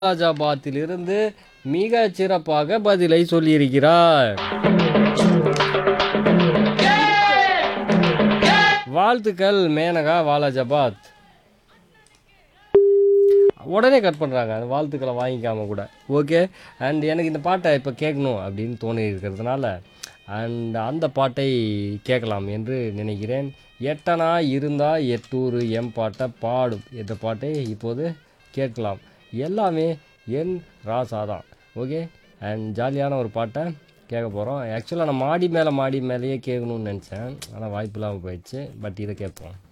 ராஜாபாத்திலிருந்து மிக சிறப்பாக பதிலை சொல்லியிருக்கிறார் வாழ்த்துக்கள் மேனகா வாலாஜாபாத் உடனே கட் பண்ணுறாங்க அந்த வாழ்த்துக்களை வாங்கிக்காம கூட ஓகே அண்ட் எனக்கு இந்த பாட்டை இப்போ கேட்கணும் அப்படின்னு தோணி இருக்கிறதுனால அண்ட் அந்த பாட்டை கேட்கலாம் என்று நினைக்கிறேன் எட்டனா இருந்தா எட்டூர் எம் பாட்டை பாடும் இந்த பாட்டை இப்போது கேட்கலாம் எல்லாமே என் ராசா தான் ஓகே அண்ட் ஜாலியான ஒரு பாட்டை கேட்க போகிறோம் ஆக்சுவலாக நான் மாடி மேலே மாடி மேலேயே கேட்கணும்னு நினச்சேன் ஆனால் வாய்ப்பு இல்லாமல் போயிடுச்சு பட் இதை கேட்போம்